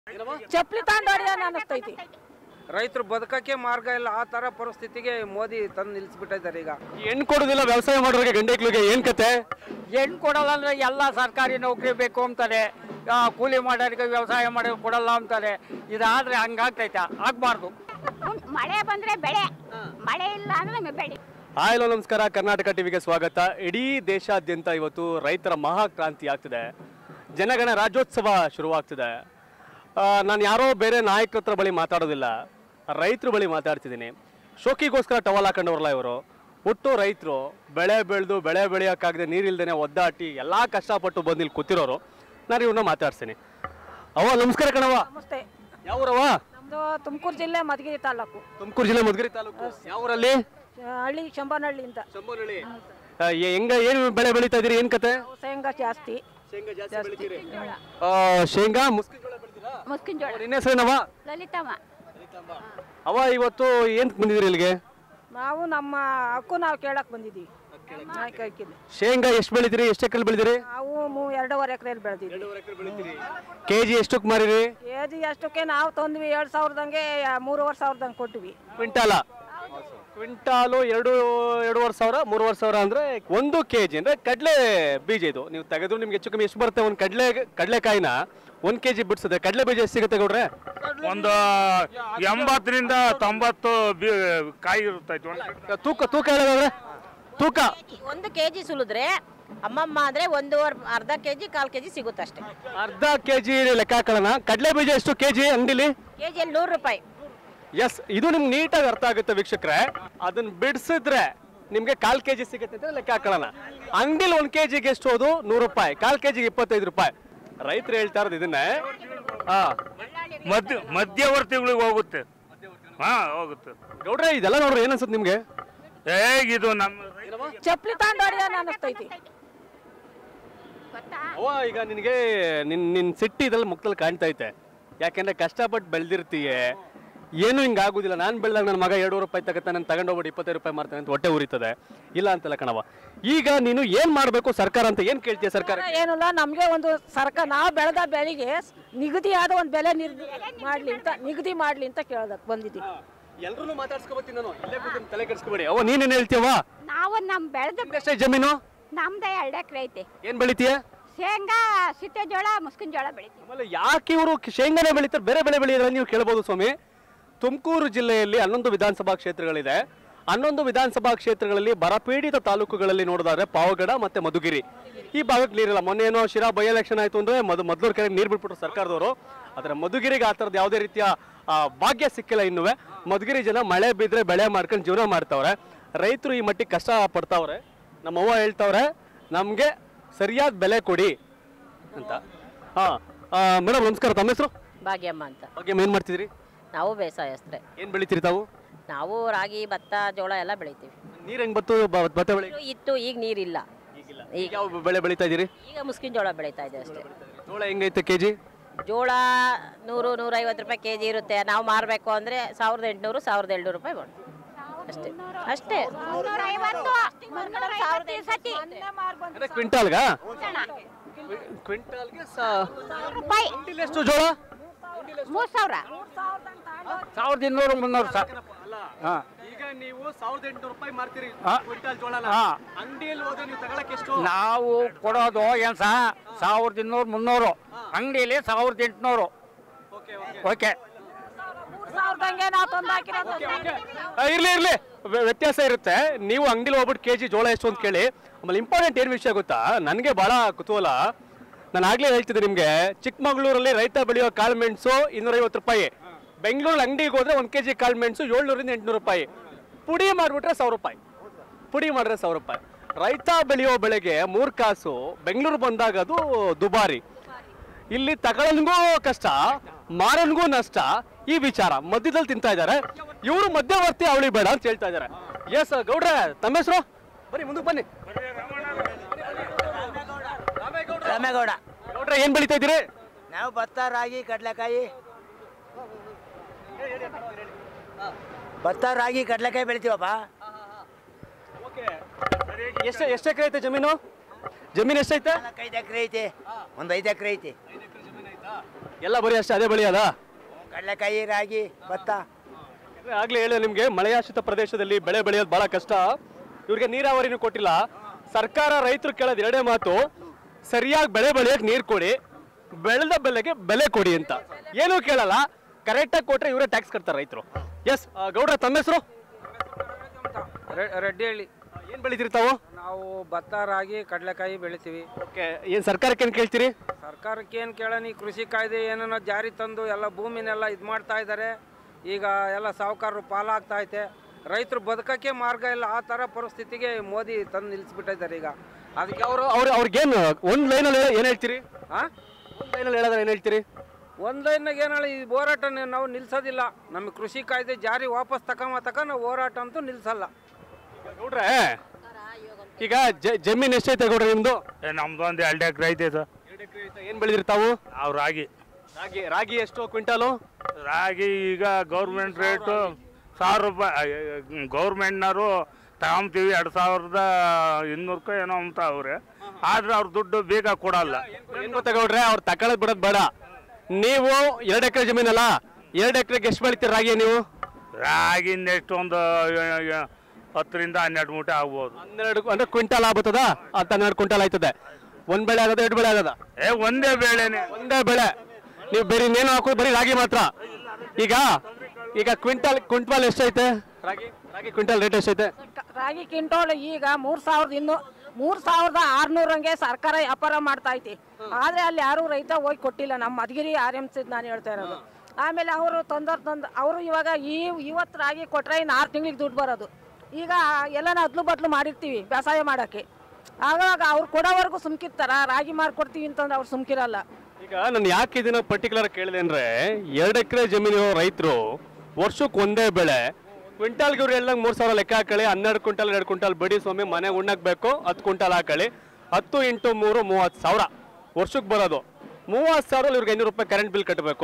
ಚಪ್ಪಲಿ ತಾಂಡ್ ಹೊಡೆಯೋಣ ಅನ್ನಿಸ್ತೈತಿ ರೈತರು ಬದುಕಕ್ಕೆ ಮಾರ್ಗ ಇಲ್ಲ ಆ ತರ ಪರಿಸ್ಥಿತಿಗೆ ಮೋದಿ ತಂದು ನಿಲ್ಲಿಸ್ಬಿಟ್ಟಿದ್ದಾರೆ ಈಗ ಹೆಣ್ಣು ಕೊಡೋದಿಲ್ಲ ವ್ಯವಸಾಯ ಮಾಡೋರಿಗೆ ಗಂಡೆಕ್ಳಿಗೆ ಏನ್ ಕತೆ ಹೆಣ್ಣು ಕೊಡಲ್ಲ ಅಂದ್ರೆ ಎಲ್ಲ ಸರ್ಕಾರಿ ನೌಕರಿ ಬೇಕು ಅಂತಾರೆ ಆ, ಕೂಲಿ ಮಾಡೋರಿಗೆ ವ್ಯವಸಾಯ ಮಾಡೋಕೆ ಕೊಡಲ್ಲ ಅಂತಾರೆ ಇದಾದ್ರೆ ಹಂಗಾಗ್ತೈತೆ ಆಗ್ಬಾರ್ದು ಉಂ- ಮಳೆ ಬಂದ್ರೆ ಬೆಳೆ ಮಳೆ ಇಲ್ಲ ಅಂದ್ರೆ ನಮಗೆ ಬೆಳೆ ಹಾಯ್ ಹಲೋ ನಮಸ್ಕಾರ ಕರ್ನಾಟಕ ಟಿವಿಗೆ ಸ್ವಾಗತ ಇಡೀ ದೇಶಾದ್ಯಂತ ಇವತ್ತು ರೈತರ ಮಹಾಕ್ರಾಂತಿ ಆಗ್ತಿದೆ ಜನಗಣ ರಾಜ್ಯೋತ್ಸವ ಶುರುವಾಗ್ತಿದೆ ನಾನು ಯಾರೋ ಬೇರೆ ನಾಯಕರ ಹತ್ರ ಬಳಿ ಮಾತಾಡೋದಿಲ್ಲ ರೈತರ ಬಳಿ ಮಾತಾಡ್ತಿದ್ದೀನಿ ಶೋಕಿಗೋಸ್ಕರ ಟವಲ್ ಹಾಕೊಂಡವ್ರಲ್ಲ ಇವರು ಒಟ್ಟು ರೈತರು ಬೆಳೆ ಬೆಳೆದು ಬೆಳೆ ಬೆಳೆಯೋಕ್ಕಾಗದೆ ನೀರಿಲ್ದೇನೆ ಒದ್ದಾಟಿ ಎಲ್ಲ ಕಷ್ಟಪಟ್ಟು ಬಂದು ಇಲ್ಲಿ ಕೂತಿರೋರು ನಾನು ಇವ್ರನ್ನ ಮಾತಾಡ್ತೀನಿ ಅವ ನಮಸ್ಕಾರ ಕಣವ ನಮಸ್ತೆ ಯಾವೂರವ ನಮ್ದು ತುಮಕೂರು ಜಿಲ್ಲೆ ಮಧುಗಿರಿ ತಾಲೂಕು ತುಮಕೂರು ಜಿಲ್ಲೆ ಮಧುಗಿರಿ ತಾಲೂಕು ಯಾವೂರಲ್ಲಿ ಆ, ಹಳ್ಳಿ ಶಂಬನಹಳ್ಳಿ ಅಂತ ಶಂಭೂನಹಳ್ಳಿ ಆ, ಎ- ಹೆಂಗ ಏನು ಬೆಳೆ ಬೆಳೀತಾ ಇದೀರಿ ಏನ್ ಕತೆ ಶೇಂಗಾ ಜಾಸ್ತಿ ಶೇಂಗಾ ಜಾಸ್ತಿ ಬೆಳಿತೀರಿ ಶೇಂಗಾ ಮುಸ್ಕಿನ ಜೋಳ ಬೆಳಿತೀರಾ ಮುಸ್ಕಿನ ಜೋಳ ನಿನ್ನ ಹೆಸರೇನವ ಲಲಿತಮ್ಮ ಅವ ಇವತ್ತು ಏನ್ ಬಂದಿದ್ದೀರಿ ಇಲ್ಲಿಗೆ ನಾವು ನಮ್ಮ ಹಕ್ಕು ನಾವು ಕೇಳಕ್ ಬಂದಿದ್ದೀವಿ ನಾಯ್ಕೈಕಿಲ್ಲಿ ಶೇಂಗಾ ಎಷ್ಟು ಬೆಳಿತೀರಿ ಎಷ್ಟು ಎಕರೆ ಬೆಳಿತೀರಿ ನಾವು ಮೂ ಎರಡೂವರೆ ಎಕರೆಯಲ್ಲಿ ಬೆಳೆದಿದ್ವಿ ಕೆ ಜಿ ಎಷ್ಟಕ್ಕೆ ಮಾರಿರಿ ಕೆ ಜಿ ಅಷ್ಟಕ್ಕೆ ನಾವು ತಂದ್ವಿ ಎರಡು ಸಾವಿರದಂಗೆ ಮೂರುವರೆ ಸಾವಿರದಂಗೆ ಕೊಟ್ವಿ ಕ್ವಿಂಟಾಲ ಕ್ವಿಂಟಾಲು ಎರಡು ಎರಡೂವರೆ ಸಾವಿರ ಮೂರುವರೆ ಸಾವಿರ ಅಂದ್ರೆ ಒಂದು ಕೆ ಜಿ ಅಂದ್ರೆ ಕಡಲೆ ಬೀಜ ಇದು ನೀವು ತೆಗೆದು ನಿಮ್ಗೆ ಹೆಚ್ಚು ಕಮ್ಮಿ ಎಷ್ಟು ಬರುತ್ತೆ ಒಂದು ಕಡಲೆ ಕಡಲೆಕಾಯಿನ ಒಂದ್ ಕೆ ಜಿ ಬಿಡಿಸಿದ್ರೆ ಕಡಲೆ ಬೀಜ ಎಷ್ಟು ಸಿಗುತ್ತೆ ಗೌಡ್ರೆ ಒಂದು ಎಂಬತ್ತರಿಂದ ತೊಂಬತ್ತು ಬಿ- ಕಾಯಿ ಇರ್ತೈತಿ ಒಂದು ತೂಕ ತೂಕ ಹೇಳೋದಾದ್ರೆ ತೂಕ ಒಂದು ಕೆ ಜಿ ಸುಲಿದ್ರೆ ಅಮ್ಮಮ್ಮ ಅಂದ್ರೆ ಒಂದೂವರೆ ಅರ್ಧ ಕೆ ಜಿ ಕಾಲು ಕೆ ಜಿ ಸಿಗುತ್ತಷ್ಟೇ ಅರ್ಧ ಕೆ ಜಿ ಲೆಕ್ಕ ಹಾಕೊಳ್ಳೋಣ ಕಡಲೆ ಬೀಜ ಎಷ್ಟು ಕೆ ಜಿ ಅಂಗಡಿಲಿ ಕೆ ಜಿಯಲ್ಲಿ ನೂರು ರೂಪಾಯಿ ಎಸ್ ಇದು ನಿಮ್ಗೆ ನೀಟಾಗಿ ಅರ್ಥ ಆಗುತ್ತೆ ವೀಕ್ಷಕರೇ ಅದನ್ನ ಬಿಡಿಸಿದ್ರೆ ನಿಮ್ಗೆ ಕಾಲ್ ಕೆ ಜಿ ಸಿಗುತ್ತೆ ಅಂತ ಲೆಕ್ಕ ಹಾಕೊಳ್ಳೋಣ ಅಂಗಡಿಲಿ ಒಂದ್ ಕೆ ಜಿಗೆ ಎಷ್ಟು ಹೋದು ನೂರು ರೂಪಾಯಿ ಕಾಲ್ ಕೆ ಜಿಗೆ ಇಪ್ಪತ್ತೈದು ರೂಪಾಯಿ ರೈತರು ಹೇಳ್ತಾ ಇರೋದು ಇದನ್ನೇ ಹಾ ಮಧ್ಯ ಮಧ್ಯವರ್ತಿಗಳಿಗೆ ಹೋಗುತ್ತೆ ಹಾ ಹೋಗುತ್ತೆ ಗೌಡ್ರೆ ಇದೆಲ್ಲ ನೋಡ್ರಿ ಏನ್ ಅನ್ಸುತ್ತೆ ನಿಮ್ಗೆ ಹೇಗಿದು ನಮ್ಮ ಚಪ್ಪಲಿ ತಾಂಡ್ ಹೊಡೆಯೋಣ ಅನ್ನಿಸ್ತೈತಿ ಅವ ಈಗ ನಿನಗೆ ನಿನ್ ನಿನ್ ಸಿಟ್ಟಿ ಇದ್ರಲ್ಲಿ ಮುಖದಲ್ಲಿ ಕಾಣ್ತಾ ಐತೆ ಯಾಕೆಂದ್ರೆ ಕಷ್ಟಪಟ್ಟು ಬೆಳೆದಿರ್ತೀಯ ಏನು ಹಿಂಗೆ ಆಗುದಿಲ್ಲ ನಾನು ಬೆಳೆದಾಗ ನನ್ನ ಮಗ ಎರಡು ರೂಪಾಯಿ ತಗತ್ತೆ ನಾನು ತಗೊಂಡೋಗ್ಬಿಟ್ಟು ಇಪ್ಪತ್ತೈದು ರೂಪಾಯಿ ಮಾಡ್ತಾನೆ ಅಂತ ಹೊಟ್ಟೆ ಉರಿತದೆ ಇಲ್ಲ ಅಂತಲ್ಲ ಕಣವ ಈಗ ನೀನು ಏನ್ ಮಾಡ್ಬೇಕು ಸರ್ಕಾರ ಅಂತ ಏನ್ ಕೇಳ್ತೀಯ ಸರ್ಕಾರ ಏನಿಲ್ಲ ನಮಗೆ ಒಂದು ಸರ್ಕಾರ ನಾವು ಬೆಳೆದ ಬೆಳೆಗೆ ನಿಗದಿಯಾದ ಒಂದು ಬೆಲೆ ನಿರ್ ಮಾಡಲಿ ಅಂತ ನಿಗದಿ ಮಾಡಲಿ ಅಂತ ಕೇಳೋದಕ್ಕೆ ಬಂದಿದ್ದೀವಿ ಎಲ್ರು ಮಾತಾಡ್ಸ್ಕೊಬತ್ತೀನಿ ನಾನು ಇಲ್ಲೇ ಕೂತ್ಕೊಂಡು ತಲೆ ಕೆಡಿಸ್ಕೊಬೇಡಿ ಅವ ನೀನೇನ್ ಹೇಳ್ತೀಯವ ನಾವು ನಮ್ ಬೆಳೆದ ಎಷ್ಟೇ ಜಮೀನು ನಮ್ದೇ ಎರಡು ಎಕರೆ ಐತೆ ಏನ್ ಬೆಳಿತೀಯ ಶೇಂಗಾ ಸಿತ್ತೆ ಜೋಳ ಮುಸ್ಕಿನ ಜೋಳ ಬೆಳಿತೀವಿ ಆಮೇಲೆ ಯಾಕೆ ಇವರು ಶೇಂಗಾನೆ ಬೆಳೀತಾರೆ ಬೇರೆ ಬೆಳೆ ಬೆಳೆಯೋದ್ರೆ ನೀವು ಕೇಳ್ಬೋದು ಸ್ವಾಮಿ ತುಮಕೂರು ಜಿಲ್ಲೆಯಲ್ಲಿ ಹನ್ನೊಂದು ವಿಧಾನಸಭಾ ಕ್ಷೇತ್ರಗಳಿದೆ ಹನ್ನೊಂದು ವಿಧಾನಸಭಾ ಕ್ಷೇತ್ರಗಳಲ್ಲಿ ಬರಪೀಡಿತ ತಾಲೂಕುಗಳಲ್ಲಿ ನೋಡೋದಾದ್ರೆ ಪಾವಗಡ ಮತ್ತೆ ಮಧುಗಿರಿ ಈ ಭಾಗಕ್ಕೆ ನೀರಿಲ್ಲ ಮೊನ್ನೆ ಏನೋ ಶಿರಾ ಬೈ ಎಲೆಕ್ಷನ್ ಆಯ್ತು ಅಂದ್ರೆ ಮಧು ಮೊದಲೂರು ಕೆರೆಗೆ ನೀರು ಬಿಟ್ಬಿಟ್ರು ಸರ್ಕಾರದವರು ಆದರೆ ಮಧುಗಿರಿಗೆ ಆ ಥರದ್ದು ಯಾವುದೇ ರೀತಿಯ ಆ, ಭಾಗ್ಯ ಸಿಕ್ಕಿಲ್ಲ ಇನ್ನುವೆ ಮಧುಗಿರಿ ಜನ ಮಳೆ ಬಿದ್ದರೆ ಬೆಳೆ ಮಾಡ್ಕೊಂಡು ಜೀವನ ಮಾಡ್ತಾವ್ರೆ ರೈತರು ಈ ಮಟ್ಟಿಗೆ ಕಷ್ಟ ಪಡ್ತಾವ್ರೆ ನಮ್ಮವ್ವ ಹೇಳ್ತಾವ್ರೆ ನಮಗೆ ಸರಿಯಾದ ಬೆಲೆ ಕೊಡಿ ಅಂತ ಹಾಂ ಮೇಡಮ್ ನಮಸ್ಕಾರ ತಮ್ಮ ಹೆಸರು ಭಾಗ್ಯಮ್ಮ ಅಂತ ಬಗ್ಗೆ ಏನು ಮಾಡ್ತಿದ್ರಿ ನಾವು ಬೇಸಾಯಸ್ತ್ರೆ ಏನು ಬೆಳಿತೀರಿ ತಾವು ನಾವು ರಾಗಿ ಭತ್ತ ಜೋಳ ಎಲ್ಲ ಬೆಳಿತೀವಿ ನೀರು ಹೆಂಗ್ ಬತ್ತು ಬ- ಭತ್ತ ಬೆಳೆ ಇದು ಇತ್ತು ಈಗ ನೀರಿಲ್ಲ ಈಗ ಯಾವ ಬೆಳೆ ಬೆಳಿತಾ ಇದ್ದೀರಿ ಈಗ ಮುಸ್ಕಿನ ಜೋಳ ಬೆಳೀತಾ ಇದೆ ಅಷ್ಟೇ ಜೋಳ ಹೆಂಗೈತೆ ಕೆ ಜಿ ಜೋಳ ನೂರು ನೂರೈವತ್ತು ರೂಪಾಯಿ ಕೆ ಜಿ ಇರುತ್ತೆ ನಾವು ಮಾರಬೇಕು ಅಂದರೆ ಸಾವಿರದ ಎಂಟುನೂರು ಸಾವಿರದ ಏಳ್ನೂರು ರೂಪಾಯಿ ಮಾಡಿ ಅಷ್ಟೇ ಅಷ್ಟೇ ಮುನ್ನೂರೈವತ್ತು ಮುನ್ನೂರೈವತ್ತು ಈ ಸತಿ ಅಂದ್ರೆ ಕ್ವಿಂಟಾಲ್ಗ ಕ್ವಿಂಟಾಲ್ಗೆ ರೂಪಾಯಿ ಎಷ್ಟು ಜೋಳ ಮೂರ್ ಸಾವಿರ ಸಾವಿರದ ಇನ್ನೂರು ಮುನ್ನೂರು ಸಾ ಹಾಂ ಈಗ ನೀವು ಸಾವಿರದ ಎಂಟುನೂರು ರೂಪಾಯಿ ಮಾರ್ತೀರಿ ಹಾ. ಕ್ವಿಂಟಾಲ್ ಜೋಳನ ಹಾ. ಅಂಗಡಿಯಲ್ಲಿ ಹೋದ್ರೆ ನೀವು ತಗೊಳಕ್ಕೆ ಎಷ್ಟು ನಾವು ಕೊಡೋದು ಏನು ಸಹ ಸಾವಿರದ ಇನ್ನೂರು ಮುನ್ನೂರು ಅಂಗಡಿಯಲ್ಲಿ ಸಾವಿರದ ಎಂಟುನೂರು ಓಕೆ ಮೂರು ಸಾವಿರದಂಗೆ ನಾವು ತಂದು ಹಾಕಿರೋದು ಆ, ಇರ್ಲಿ ಇರ್ಲಿ ವ್ಯ- ವ್ಯತ್ಯಾಸ ಇರುತ್ತೆ ನೀವು ಅಂಗಡಿಲಿ ಹೋಗ್ಬಿಟ್ಟು ಕೆಜಿ ಜೋಳ ಎಷ್ಟು ಅಂತ ಕೇಳಿ ಆಮೇಲೆ ಇಂಪಾರ್ಟೆಂಟ್ ಏನು ವಿಷಯ ಗೊತ್ತಾ ನನಗೆ ಬಹಳ ಕುತೂಹಲ ನಾನು ಆಗ್ಲೇ ಹೇಳ್ತಿದ್ದೆ ನಿಮಗೆ ಚಿಕ್ಕಮಗಳೂರಲ್ಲಿ ರೈತ ಬೆಳೆಯೋ ಕಾಳು ಮೆಣಸು ಇನ್ನೂರೈವತ್ತು ರೂಪಾಯಿ ಬೆಂಗಳೂರಲ್ಲಿ ಅಂಗಡಿಗೆ ಹೋದ್ರೆ ಒಂದು ಕೆ ಜಿ ಕಾಳು ಮೆಣಸು ಏಳ್ನೂರಿಂದ ಎಂಟುನೂರು ರೂಪಾಯಿ ಪುಡಿ ಮಾಡಿಬಿಟ್ರೆ ಸಾವಿರ ರೂಪಾಯಿ ಪುಡಿ ಮಾಡಿದ್ರೆ ಸಾವಿರ ರೂಪಾಯಿ ರೈತ ಬೆಳೆಯೋ ಬೆಳೆಗೆ ಮೂರು ಕಾಸು ಬೆಂಗಳೂರು ಬಂದಾಗ ಅದು ದುಬಾರಿ ಇಲ್ಲಿ ತಗೊಳ್ಳೋನ್ಗೂ ಕಷ್ಟ ಮಾರನ್ಗೂ ನಷ್ಟ ಈ ವಿಚಾರ ಮಧ್ಯದಲ್ಲಿ ತಿಂತಾ ಇದ್ದಾರೆ ಇವರು ಮಧ್ಯವರ್ತಿ ಅವಳಿ ಬೇಡ ಅಂತ ಹೇಳ್ತಾ ಇದ್ದಾರೆ ಎಸ್ ಗೌಡ್ರೆ ತಮ್ಮ ಹೆಸರು ಬನ್ನಿ ಮುಂದಕ್ಕೆ ಬನ್ನಿ ರಾಮೇಗೌಡ ಗೌಡ್ರೆ ಏನ್ ಬೆಳಿತಾ ಇದ್ದೀರಿ ನಾವು ಭತ್ತ ರಾಗಿ ಕಡಲೆಕಾಯಿ ಭತ್ತ ರಾಗಿ ಕಡಲೆಕಾಯಿ ಬೆಳಿತೀವಪ್ಪ ಎಷ್ಟು ಎಷ್ಟು ಎಕರೆ ಐತೆ ಜಮೀನು ಜಮೀನು ಎಷ್ಟೈತೆ ನಾಲ್ಕೈದು ಎಕರೆ ಐತೆ ಒಂದು ಐದು ಎಕರೆ ಐತೆ ಎಲ್ಲ ಬರೀ ಅಷ್ಟೇ ಅದೇ ಬೆಳೆಯಲ್ಲ ಕಡಲೆಕಾಯಿ ರಾಗಿ ಭತ್ತ ಆಗ್ಲೇ ಹೇಳಿ ನಿಮ್ಗೆ ಮಳೆಯಾಶ್ರಿತ ಪ್ರದೇಶದಲ್ಲಿ ಬೆಳೆ ಬೆಳೆಯೋದು ಬಹಳ ಕಷ್ಟ ಇವ್ರಿಗೆ ನೀರಾವರಿನೂ ಕೊಟ್ಟಿಲ್ಲ ಸರ್ಕಾರ ರೈತರು ಕೇಳೋದು ಎರಡೇ ಮಾತು ಸರಿಯಾಗಿ ಬೆಳೆ ಬೆಳೆಯಕ್ಕೆ ನೀರು ಕೊಡಿ ಬೆಳೆದ ಬೆಲೆಗೆ ಬೆಲೆ ಕೊಡಿ ಅಂತ ಏನೂ ಕೇಳಲ್ಲ ಕರೆಕ್ಟಾಗಿ ಕೊಟ್ರೆ ಇವರೇ ಟ್ಯಾಕ್ಸ್ ಕಟ್ತಾರೆ ರೈತರು ಎಸ್ ಗೌಡ್ರ ತಮ್ಮ ಹೆಸರು ರೆ- ರೆಡ್ಡಿಹಳ್ಳಿ ಏನು ಬೆಳಿತೀರಿ ತಾವು ನಾವು ಭತ್ತ ರಾಗಿ ಕಡಲೆಕಾಯಿ ಬೆಳಿತೀವಿ ಓಕೆ ಏನು ಸರ್ಕಾರಕ್ಕೆ ಏನು ಕೇಳ್ತೀರಿ ಸರ್ಕಾರಕ್ಕೆ ಏನು ಕೇಳೋಣ ಈ ಕೃಷಿ ಕಾಯ್ದೆ ಏನೇನೋ ಜಾರಿ ತಂದು ಎಲ್ಲ ಭೂಮಿನೆಲ್ಲ ಇದು ಮಾಡ್ತಾ ಇದ್ದಾರೆ ಈಗ ಎಲ್ಲ ಸಾಹುಕಾರರು ಪಾಲಾಗ್ತಾ ಐತೆ ರೈತರು ಬದುಕಕ್ಕೆ ಮಾರ್ಗ ಇಲ್ಲ ಆ ಥರ ಪರಿಸ್ಥಿತಿಗೆ ಮೋದಿ ತಂದು ನಿಲ್ಲಿಸ್ಬಿಟ್ಟಿದ್ದಾರೆ ಈಗ ಅದಕ್ಕೆ ಅವರು ಅವ್ರು ಅವ್ರಿಗೇನು ಒಂದು ಲೈನಲ್ಲಿ ಏನು ಹೇಳ್ತೀರಿ ಹಾಂ ಒಂದು ಲೈನಲ್ಲಿ ಹೇಳೋದ್ರೆ ಏನು ಹೇಳ್ತೀರಿ ಒಂದು ಲೈನಾಗ ಏನಾಳ ಈ ಹೋರಾಟ ನಾವು ನಿಲ್ಸೋದಿಲ್ಲ ನಮಗೆ ಕೃಷಿ ಕಾಯ್ದೆ ಜಾರಿ ವಾಪಸ್ ತಗೊಂಬ ತಕ ನಾವು ಹೋರಾಟ ಅಂತೂ ನಿಲ್ಸಲ್ಲ ಗೌಡ್ರೆ ಈಗ ಜ- ಜಮೀನ್ ಎಷ್ಟೈತೆ ಗೌಡ್ರೆ ನಿಮ್ದು ಏ, ನಮ್ದು ಒಂದು ಎರಡು ಎಕರೆ ಐತೆ ಸರ್ ಏನು ಬೆಳೆದಿರಿ ತಾವು ನಾವು ರಾಗಿ ರಾಗಿ ರಾಗಿ ಎಷ್ಟು ಕ್ವಿಂಟಾಲು ರಾಗಿ ಈಗ ಗೌರ್ಮೆಂಟ್ ರೇಟು ಸಾವಿರ ರೂಪಾಯಿ ಗೌರ್ಮೆಂಟ್ನವರು ತಗೊಂತೀವಿ ಎರಡು ಸಾವಿರದ ಇನ್ನೂರು ರೂಪಾಯಿ ಏನೋ ಅಂತ ಅವ್ರೆ ಆದ್ರೆ ಅವ್ರ ದುಡ್ಡು ಬೇಗ ಕೊಡಲ್ಲ ಏನ್ ಗೊತ್ತಾ ಗೌಡ್ರೆ ಅವ್ರು ತಗೊಳದ್ ಬಿಡೋದ್ ಬೇಡ ನೀವು ಎರಡು ಎಕರೆ ಜಮೀನಲ್ಲ ಎರಡು ಎಕರೆಗೆ ಎಷ್ಟು ಬೆಳಿತೀರಿ ರಾಗಿ ನೀವು ರಾಗಿಂದ ಎಷ್ಟು ಒಂದು ಎ- ಎ- ಹತ್ತರಿಂದ ಹನ್ನೆರಡು ಮೂಟೆ ಆಗ್ಬೋದು ಹನ್ನೆರಡು ಅಂದ್ರೆ ಕ್ವಿಂಟಾಲ್ ಆಗ್ಬತ್ತದ ಹತ್ತು ಹನ್ನೆರಡು ಕ್ವಿಂಟಾಲ್ ಆಯ್ತದೆ ಒಂದ್ ಬೆಳೆ ಆಗದ ಎರಡು ಬೆಳೆ ಆಗದ ಏ ಒಂದೇ ಬೇಳೆನೆ ಒಂದೇ ಬೆಳೆ ನೀವು ಬೇರೆ ಇನ್ನೇನು ಹಾಕೋದು ಬರೀ ರಾಗಿ ಮಾತ್ರ ಈಗ ಈಗ ಕ್ವಿಂಟಾಲ್ ಕ್ವಿಂಟಾಲ್ ಎಷ್ಟೈತೆ ರಾಗಿ ರಾಗಿ ಕ್ವಿಂಟಾಲ್ ರೇಟ್ ಎಷ್ಟೈತೆ ಕ- ರಾಗಿ ಕ್ವಿಂಟೋಲ್ ಈಗ ಮೂರ್ ಸಾವಿರದ ಇನ್ನೂ ಮೂರ್ ಸಾವಿರದ ಆರ್ನೂರಂಗೆ ಸರ್ಕಾರ ವ್ಯಾಪಾರ ಮಾಡ್ತಾ ಐತಿ ಆದ್ರೆ ಅಲ್ಲಿ ಯಾರು ರೈತ ಹೋಗಿ ಕೊಟ್ಟಿಲ್ಲ ನಮ್ಮ ಮಧುಗಿರಿ ಆರ್ ಎಮ್ ಸಿ ನಾನು ಹೇಳ್ತಾ ಇರೋದು ಆಮೇಲೆ ಅವರು ತೊಂದರೆ ತಂದು ಅವರು ಇವಾಗ ಈ ಇವತ್ತು ರಾಗಿ ಕೊಟ್ರೆ ಇನ್ನು ಆರು ತಿಂಗಳಿಗೆ ದುಡ್ಡು ಬರೋದು ಈಗ ಎಲ್ಲನ ಅದ್ಲು ಬದ್ಲು ಮಾಡಿರ್ತೀವಿ ಬೇಸಾಯ ಮಾಡೋಕ್ಕೆ ಆವಾಗ ಅವ್ರು ಕೊಡೋವರೆಗೂ ಸುಮ್ಕಿರ್ತಾರ ರಾಗಿ ಮಾಡ್ಕೊಡ್ತೀವಿ ಅಂತಂದ್ರೆ ಅವ್ರು ಸುಮ್ಕಿರಲ್ಲ ಈಗ ನಾನು ಯಾಕೆ ಇದನ್ನ ಪರ್ಟಿಕ್ಯುಲರ್ ಕೇಳಿದೆ ಅಂದ್ರೆ ಎರಡು ಎಕರೆ ಜಮೀನು ರೈತರು ವರ್ಷಕ್ಕೆ ಒಂದೇ ಬೆಳೆ ಕ್ವಿಂಟಾಲ್ಗೆ ಇವ್ರು ಎಲ್ಲ ಮೂರು ಸಾವಿರ ಲೆಕ್ಕ ಹಾಕಳಿ ಹನ್ನೆರಡು ಕ್ವಿಂಟಲ್ ಎರಡು ಕ್ವಿಂಟಲ್ ಬಡಿ ಸ್ವಾಮಿ ಮನೆ ಉಣ್ಣಕ್ ಬೇಕು ಹತ್ತು ಕ್ವಿಂಟಲ್ ಹಾಕಳಿ ಹತ್ತು ಇಂಟು ಮೂರು ಮೂವತ್ತು ಸಾವಿರ ವರ್ಷಕ್ಕೆ ಬರೋದು ಮೂವತ್ತು ಸಾವಿರ ಇವ್ರಿಗೆ ಐನೂರು ರೂಪಾಯಿ ಕರೆಂಟ್ ಬಿಲ್ ಕಟ್ಟಬೇಕು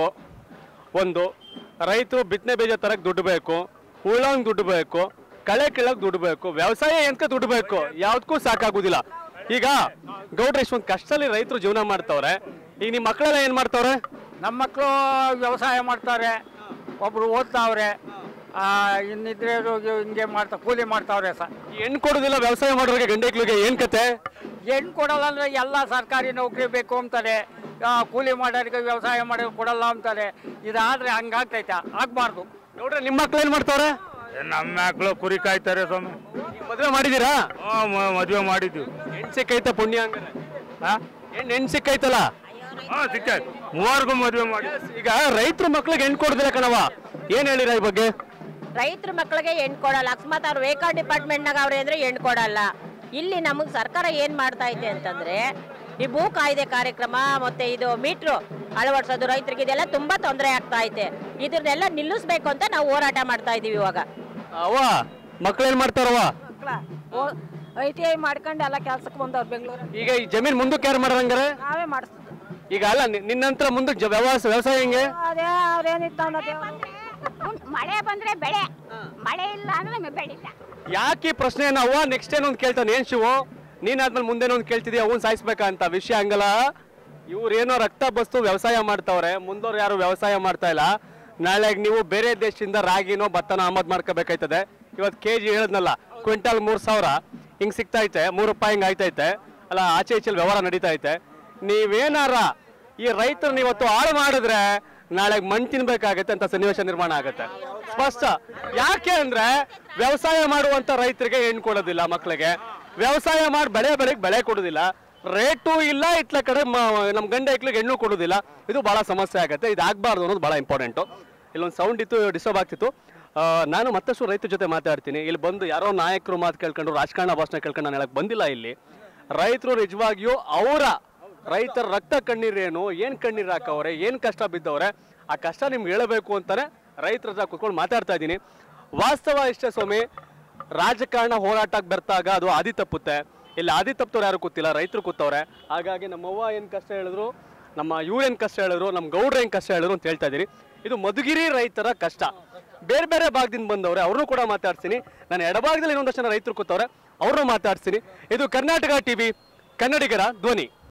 ಒಂದು ರೈತರು ಬಿತ್ತನೆ ಬೀಜ ತರಕ್ಕೆ ದುಡ್ಡು ಬೇಕು ಉಳ್ಳಂಗ್ ದುಡ್ಡು ಬೇಕು ಕಳೆ ಕೀಳಕ್ ದುಡ್ಡು ಬೇಕು ವ್ಯವಸಾಯ ಎಂತ ದುಡ್ಡು ಬೇಕು ಯಾವ್ದಕ್ಕೂ ಸಾಕಾಗುದಿಲ್ಲ ಈಗ ಗೌಡ್ರ ಇಷ್ಟೊಂದು ಕಷ್ಟದಲ್ಲಿ ರೈತರು ಜೀವನ ಮಾಡ್ತವ್ರೆ ಈಗ ನಿಮ್ಮ ಮಕ್ಕಳೆಲ್ಲ ಏನ್ ಮಾಡ್ತವ್ರೆ ನಮ್ಮ ಮಕ್ಕಳು ವ್ಯವಸಾಯ ಮಾಡ್ತಾರೆ ಒಬ್ರು ಓದ್ತಾವ್ರೆ ಆ, ಇನ್ನಿದ್ರೆ ಹಿಂಗೆ ಮಾಡ್ತಾ ಕೂಲಿ ಮಾಡ್ತಾವ್ರೆ ಸರ್ ಹೆಣ್ಣು ಕೊಡೋದಿಲ್ಲ ವ್ಯವಸಾಯ ಮಾಡೋರಿಗೆ ಗಂಡೈಕ್ಳಿಗೆ ಏನ್ ಕತೆ ಹೆಣ್ಣು ಕೊಡಲ್ಲ ಅಂದ್ರೆ ಎಲ್ಲ ಸರ್ಕಾರಿ ನೌಕರಿ ಬೇಕು ಅಂತಾರೆ ಆ, ಕೂಲಿ ಮಾಡೋರಿಗೆ ವ್ಯವಸಾಯ ಮಾಡೋಕೆ ಕೊಡಲ್ಲ ಅಂತಾರೆ ಇದಾದ್ರೆ ಹಂಗಾಗ್ತೈತೆ ಆಗ್ಬಾರ್ದು ಗೌಡ್ರೆ ನಿಮ್ಮ ಮಕ್ಳು ಏನ್ ಮಾಡ್ತವ್ರೆ ಏ, ನಮ್ಮ ಮಕ್ಕಳು ಕುರಿ ಕಾಯ್ತಾರೆ ಸ್ವಾಮಿ ಮದುವೆ ಮಾಡಿದೀರಾ ಹ್ಞೂ ಮದುವೆ ಮಾಡಿದ್ದೀವಿ ಹೆಣ್ ಸಿಕ್ಕೈತೆ ಪುಣ್ಯ ಹಂಗಾರೆ ಹಾಂ ಹೆಣ್ ಹೆಣ್ ಸಿಕ್ಕೈತಲ್ಲ ಹಾಂ ಸಿಕ್ಕಾಯ್ತು ಮೂವರ್ಗೂ ಮದುವೆ ಮಾಡಿ ಈಗ ರೈತರ ಮಕ್ಳಿಗೆ ಹೆಣ್ ಕೊಡೋದಿಲ್ಲ ಕಣವ ಏನ್ ಹೇಳಿರ ಈ ಬಗ್ಗೆ ರೈತರ ಮಕ್ಕಳಿಗೆ ಹೆಣ್ಣು ಕೊಡಲ್ಲ ಅಕಸ್ಮಾತ್ ಅವ್ರು ವೇಕಾ ಡಿಪಾರ್ಟ್ಮೆಂಟ್ನಾಗ ಅವ್ರೆ ಅಂದ್ರೆ ಹೆಣ್ಣು ಕೊಡಲ್ಲ ಇಲ್ಲಿ ನಮಗೆ ಸರ್ಕಾರ ಏನು ಮಾಡ್ತಾ ಐತೆ ಅಂತಂದ್ರೆ ಈ ಭೂ ಕಾಯ್ದೆ ಕಾರ್ಯಕ್ರಮ ಮತ್ತೆ ಇದು ಮೀಟ್ರು ಅಳವಡಿಸೋದು ರೈತರಿಗೆ ಇದೆಲ್ಲ ತುಂಬಾ ತೊಂದರೆ ಆಗ್ತಾ ಐತೆ ಇದನ್ನೆಲ್ಲ ನಿಲ್ಲಿಸ್ಬೇಕು ಅಂತ ನಾವು ಹೋರಾಟ ಮಾಡ್ತಾ ಇದೀವಿ ಇವಾಗ ಅವ ಮಕ್ಳು ಏನ್ ಮಾಡ್ತಾರವ ಐ ಟಿ ಐ ಮಾಡ್ಕೊಂಡು ಎಲ್ಲ ಕೆಲ್ಸಕ್ಕೆ ಬಂದವ್ರು ಬೆಂಗಳೂರಲ್ಲಿ ಈಗ ಈ ಜಮೀನ್ ಮುಂದಕ್ಕೆ ಯಾರು ಮಾಡೋದು ಹಂಗಾರೆ ನಾವೇ ಮಾಡಿಸ್ತದ ಈಗ ಅಲ್ಲ ನಿ- ನಿನ್ನ ನಂತರ ಮುಂದಕ್ಕೆ ಜ- ವ್ಯವಸಾಯ ವ್ಯವಸಾಯ ಹೆಂಗೆ ಅದೇ ಅವ್ರೇನಿತ್ತು ಅನ್ನೋದು ಉಂ- ಮಳೆ ಬಂದ್ರೆ ಬೆಳೆ ಮಳೆ ಇಲ್ಲ ಅಂದ್ರೆ ನಮಗೆ ಬೆಳಿಲ್ಲ ಯಾಕೆ ಈ ಪ್ರಶ್ನೆ ಅವ್ವ ನೆಕ್ಸ್ಟ್ ಏನೊಂದು ಕೇಳ್ತಾನೆ ಏನ್ ಶಿವು ನೀನಾದ್ಮೇಲೆ ಮುಂದೆ ಒಂದು ಕೇಳ್ತಿದ್ಯಾ ಅವನ್ ಸಾಯಿಸ್ಬೇಕಾ ಅಂತ ವಿಷಯ ಹಂಗಲ್ಲ ಇವ್ರೇನೋ ರಕ್ತ ಬಸ್ತು ವ್ಯವಸಾಯ ಮಾಡ್ತಾವ್ರೆ ಮುಂದೋರು ಯಾರು ವ್ಯವಸಾಯ ಮಾಡ್ತಾ ಇಲ್ಲ ನಾಳೆ ನೀವು ಬೇರೆ ದೇಶದಿಂದ ರಾಗಿನೋ ಭತ್ತನ ಆಮದ್ ಮಾಡ್ಕೋಬೇಕಾಯ್ತದೆ ಇವತ್ತು ಕೆ ಜಿ ಹೇಳದ್ನಲ್ಲ ಕ್ವಿಂಟಲ್ ಮೂರ್ ಸಾವಿರ ಹಿಂಗ್ ಸಿಗ್ತಾ ಐತೆ ಮೂರು ರೂಪಾಯಿ ಹಿಂಗ್ ಆಯ್ತೈತೆ ಅಲ್ಲ ಆಚೆ ಈಚೆ ವ್ಯವಹಾರ ನಡೀತಾ ಐತೆ ನೀವೇನಾರ ಈ ರೈತರನ್ನ ಇವತ್ತು ಹಾಳು ಮಾಡಿದ್ರೆ ನಾಳೆ ಮಣ್ಣು ತಿನ್ಬೇಕಾಗತ್ತೆ ಅಂತ ಸನ್ನಿವೇಶ ನಿರ್ಮಾಣ ಆಗುತ್ತೆ ಸ್ಪಷ್ಟ ಯಾಕೆ ಅಂದ್ರೆ ವ್ಯವಸಾಯ ಮಾಡುವಂತ ರೈತರಿಗೆ ಹೆಣ್ಣು ಕೊಡೋದಿಲ್ಲ ಮಕ್ಕಳಿಗೆ ವ್ಯವಸಾಯ ಮಾಡಿ ಬೆಳೆ ಬೆಳೆಗೆ ಬೆಳೆ ಕೊಡೋದಿಲ್ಲ ರೇಟು ಇಲ್ಲ ಇಟ್ಲ ಕಡೆ ಮ- ನಮ್ ಗಂಡ ಐಕ್ಳಿಗೆ ಹೆಣ್ಣು ಕೊಡೋದಿಲ್ಲ ಇದು ಬಹಳ ಸಮಸ್ಯೆ ಆಗುತ್ತೆ ಇದು ಆಗ್ಬಾರ್ದು ಅನ್ನೋದು ಬಹಳ ಇಂಪಾರ್ಟೆಂಟು ಇಲ್ಲೊಂದು ಸೌಂಡ್ ಇತ್ತು ಡಿಸ್ಟರ್ಬ್ ಆಗ್ತಿತ್ತು ಆ, ನಾನು ಮತ್ತಷ್ಟು ರೈತರ ಜೊತೆ ಮಾತಾಡ್ತೀನಿ ಇಲ್ಲಿ ಬಂದು ಯಾರೋ ನಾಯಕರು ಮಾತು ಕೇಳ್ಕೊಂಡು ರಾಜಕಾರಣ ಭಾಷಣ ಕೇಳ್ಕೊಂಡು ನಾನು ಹೇಳಕ್ ಬಂದಿಲ್ಲ ಇಲ್ಲಿ ರೈತರು ನಿಜವಾಗಿಯೂ ಅವರ ರೈತರ ರಕ್ತ ಕಣ್ಣೀರೇನು ಏನ್ ಕಣ್ಣೀರು ಹಾಕವ್ರೆ ಏನ್ ಕಷ್ಟ ಬಿದ್ದವ್ರೆ ಆ ಕಷ್ಟ ನಿಮ್ಗೆ ಹೇಳಬೇಕು ಅಂತಾನೆ ರೈತರ ಹತ್ರ ಕುತ್ಕೊಂಡು ಮಾತಾಡ್ತಾ ಇದ್ದೀನಿ ವಾಸ್ತವ ಇಷ್ಟೇ ಸ್ವಾಮಿ ರಾಜಕಾರಣ ಹೋರಾಟಕ್ಕೆ ಬರ್ತಾಗ ಅದು ಆದಿ ತಪ್ಪುತ್ತೆ ಇಲ್ಲಿ ಆದಿ ತಪ್ಪದವ್ರು ಯಾರು ಕೂತಿಲ್ಲ ರೈತರು ಕೂತವ್ರೆ ಹಾಗಾಗಿ ನಮ್ಮವ್ವ ಏನ್ ಕಷ್ಟ ಹೇಳಿದ್ರು ನಮ್ಮ ಇವ್ರು ಏನ್ ಕಷ್ಟ ಹೇಳಿದ್ರು ನಮ್ಮ ಗೌಡ್ರ ಏನ್ ಕಷ್ಟ ಹೇಳಿದ್ರು ಅಂತ ಹೇಳ್ತಾ ಇದ್ದೀರಿ ಇದು ಮಧುಗಿರಿ ರೈತರ ಕಷ್ಟ ಬೇರೆ ಬೇರೆ ಭಾಗದಿಂದ ಬಂದವ್ರೆ ಅವ್ರನ್ನೂ ಕೂಡ ಮಾತಾಡ್ತೀನಿ ನಾನು ಎಡಭಾಗದಲ್ಲಿ ಇನ್ನೊಂದಷ್ಟು ಜನ ರೈತರು ಕೂತವ್ರೆ ಅವ್ರನ್ನೂ ಮಾತಾಡ್ತೀನಿ ಇದು ಕರ್ನಾಟಕ ಟಿವಿ ಕನ್ನಡಿಗರ ಧ್ವನಿ